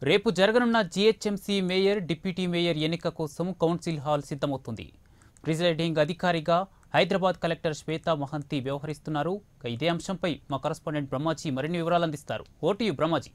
రేపు జరగనున్న GHMC mayor deputy mayor ఎన్నిక కోసం కౌన్సిల్ హాల్ సిద్ధమవుతుంది ప్రిజైడింగ్ అధికారిగా హైదరాబాద్ కలెక్టర్ శ్వేతా మహంతి వ్యవహరిస్తున్నారు ఇక ఇదే అంశంపై మా కరస్పాండెంట్ బ్రహ్మాజీ మరిన్ని వివరాలు అందిస్తారు ఓటీయు బ్రహ్మాజీ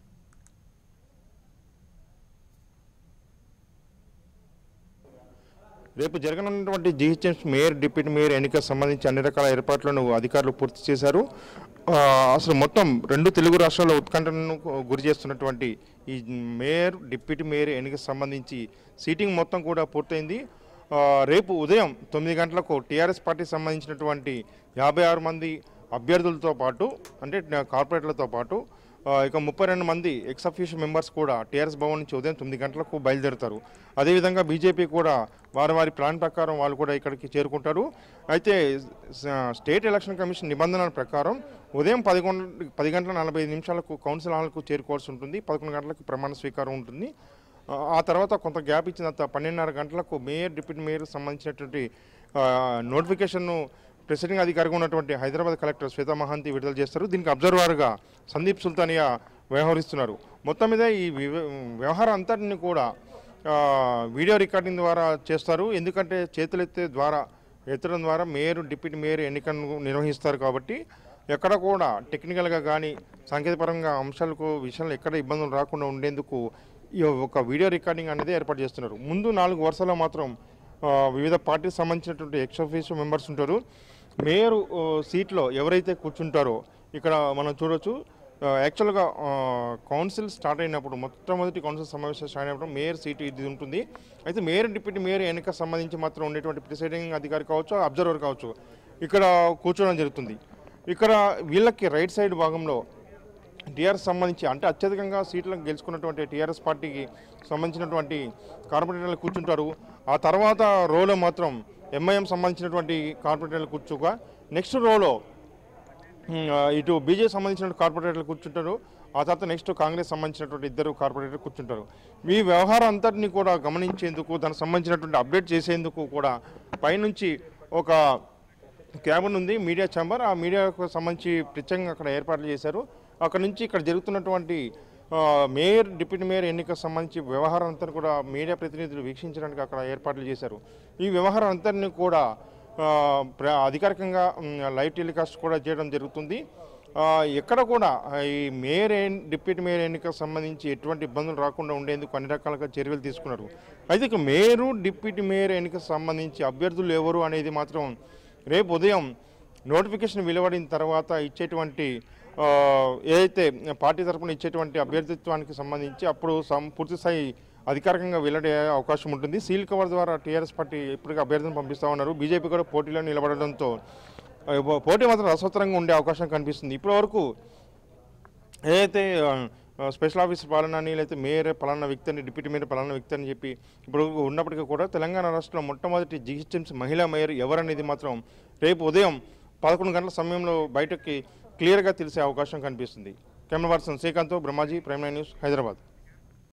రేపు జరగనున్నటువంటి జీహెచ్ఎంసీ మేయర్ డిప్యూటీ మేయర్ ఎన్నికకు సంబంధించి అన్ని రకాల ఏర్పాట్లను అధికారులు పూర్తి చేశారు ఆ, అసలు మొత్తం రెండు తెలుగు రాష్ట్రాల్లో ఉత్కంఠను గురి చేస్తున్నటువంటి ఈ మేయర్ డిప్యూటీ మేయర్ ఎన్నికకు సంబంధించి సీటింగ్ మొత్తం కూడా పూర్తయింది ఆ, రేపు ఉదయం తొమ్మిది గంటలకు టీఆర్ఎస్ పార్టీకి సంబంధించినటువంటి యాభై ఆరు మంది అభ్యర్థులతో పాటు అంటే కార్పొరేట్లతో పాటు ఆ, ఇక ముప్పై రెండు మంది ఎక్స్ అఫీషియల్ మెంబర్స్ కూడా టీఆర్ఎస్ భవన్ నుంచి ఉదయం తొమ్మిది గంటలకు బయలుదేరుతారు అదేవిధంగా బీజేపీ కూడా వారి వారి ప్లాన్ ప్రకారం వాళ్ళు కూడా ఇక్కడికి చేరుకుంటారు అయితే స- స్టేట్ ఎలక్షన్ కమిషన్ నిబంధనల ప్రకారం ఉదయం పదకొండు పది గంటల నలభై ఐదు నిమిషాలకు కౌన్సిల్ హాల్కు చేరుకోవాల్సి ఉంటుంది పదకొండు గంటలకు ప్రమాణ స్వీకారం ఉంటుంది ఆ, ఆ తర్వాత కొంత గ్యాప్ ఇచ్చిన తర్వాత పన్నెండున్నర గంటలకు మేయర్ డిప్యూటీ మేయర్ సంబంధించినటువంటి ఆ, నోటిఫికేషన్ను ప్రెసిడింగ్ అధికారిగా ఉన్నటువంటి హైదరాబాద్ కలెక్టర్ శ్వేతా మహాంతి విడుదల చేస్తారు దీనికి అబ్జర్వర్గా సందీప్ సుల్తానియా వ్యవహరిస్తున్నారు మొత్తం మీద ఈ వివ- వ్యవహారం అంతటిని కూడా ఆ, వీడియో రికార్డింగ్ ద్వారా చేస్తారు ఎందుకంటే చేతులెత్తే ద్వారా ఎత్తడం ద్వారా మేయర్ డిప్యూటీ మేయర్ ఎన్నికను నిర్వహిస్తారు కాబట్టి ఎక్కడ కూడా టెక్నికల్గా కానీ సాంకేతికపరంగా అంశాలకు విషయంలో ఎక్కడ ఇబ్బందులు రాకుండా ఉండేందుకు ఈ ఒక వీడియో రికార్డింగ్ అనేది ఏర్పాటు చేస్తున్నారు ముందు నాలుగు వరుసలో మాత్రం ఆ, వివిధ పార్టీకి సంబంధించినటువంటి ఎక్స్ ఆఫీస్ మెంబర్స్ ఉంటారు మేయర్ ఆ, సీట్లో ఎవరైతే కూర్చుంటారో ఇక్కడ మనం చూడొచ్చు ఆ, యాక్చువల్గా ఆ, కౌన్సిల్ స్టార్ట్ అయినప్పుడు మొట్టమొదటి కౌన్సిల్ సమావేశం స్టార్ట్ అయినప్పుడు మేయర్ సీటు ఇది ఉంటుంది అయితే మేయర్ డిప్యూటీ మేయర్ ఎన్నిక సంబంధించి మాత్రం ఉండేటువంటి ప్రిసైడింగ్ అధికారి కావచ్చు అబ్జర్వర్ కావచ్చు ఇక్కడ కూర్చోవడం జరుగుతుంది ఇక్కడ వీళ్ళకి రైట్ సైడ్ భాగంలో టీఆర్ఎస్ సంబంధించి అంటే అత్యధికంగా సీట్లను గెలుచుకున్నటువంటి టీఆర్ఎస్ పార్టీకి సంబంధించినటువంటి కార్పొరేటర్లు కూర్చుంటారు ఆ తర్వాత రోలో మాత్రం ఎంఐఎం సంబంధించినటువంటి కార్పొరేటర్లు కూర్చోగా నెక్స్ట్ రోలో ఉమ్, ఆ, ఇటు బీజేపీ సంబంధించిన కార్పొరేటర్లు కూర్చుంటారు ఆ తర్వాత నెక్స్ట్ కాంగ్రెస్ సంబంధించినటువంటి ఇద్దరు కార్పొరేటర్లు కూర్చుంటారు ఈ వ్యవహారం అంతటిని కూడా గమనించేందుకు దానికి సంబంధించినటువంటి అప్డేట్ చేసేందుకు కూడా పైనుంచి ఒక క్యాబిన్ ఉంది మీడియా ఛాంబర్ ఆ మీడియాకు సంబంధించి ప్రత్యేకంగా అక్కడ ఏర్పాట్లు చేశారు అక్కడ నుంచి ఇక్కడ జరుగుతున్నటువంటి ఆ, మేయర్ డిప్యూటీ మేయర్ ఎన్నికకు సంబంధించి వ్యవహారం అంతా కూడా మీడియా ప్రతినిధులు వీక్షించడానికి అక్కడ ఏర్పాట్లు చేశారు ఈ వ్యవహారం అంతటిని కూడా ఆ, ప్ర- అధికారికంగా మ్, లైవ్ టెలికాస్ట్ కూడా చేయడం జరుగుతుంది ఆ, ఎక్కడ కూడా ఆ, ఈ మేయర్ ఎన్- డిప్యూటీ మేయర్ ఎన్నికకు సంబంధించి ఎటువంటి ఇబ్బందులు రాకుండా ఉండేందుకు అన్ని రకాలుగా చర్యలు తీసుకున్నారు అయితే ఇక మేయరు డిప్యూటీ మేయర్ ఎన్నికకు సంబంధించి అభ్యర్థులు ఎవరు అనేది మాత్రం రేపు ఉదయం నోటిఫికేషన్ వెలువడిన తర్వాత ఇచ్చేటువంటి ఆ, ఏదైతే పార్టీ తరపున ఇచ్చేటువంటి అభ్యర్థిత్వానికి సంబంధించి అప్పుడు సం- పూర్తి స్థాయి అధికారికంగా వెల్లడే అవకాశం ఉంటుంది సీల్ కవర్ ద్వారా టీఆర్ఎస్ పార్టీ ఇప్పటికీ అభ్యర్థిని పంపిస్తా ఉన్నారు బీజేపీ కూడా పోటీలో నిలబడడంతో ఆ, పోటీ మాత్రం రసవత్తరంగా ఉండే అవకాశం కనిపిస్తుంది ఇప్పటివరకు ఏదైతే ఆ, ఆ, స్పెషల్ ఆఫీసర్ పాలన అని లేకపోతే మేయర్ పలానా వ్యక్తి అని డిప్యూటీ మేయర్ పలానా వ్యక్తి అని చెప్పి ఇప్పుడు ఉన్నప్పటికీ కూడా తెలంగాణ రాష్ట్రంలో మొట్టమొదటి జిహెచ్ఎంసీ మహిళా మేయర్ ఎవరనేది మాత్రం రేపు ఉదయం పదకొండు గంటల సమయంలో బయటకి క్లియర్గా తెలిసే అవకాశం కనిపిస్తుంది camera person Srikanth Brahmaji prime nine news Hyderabad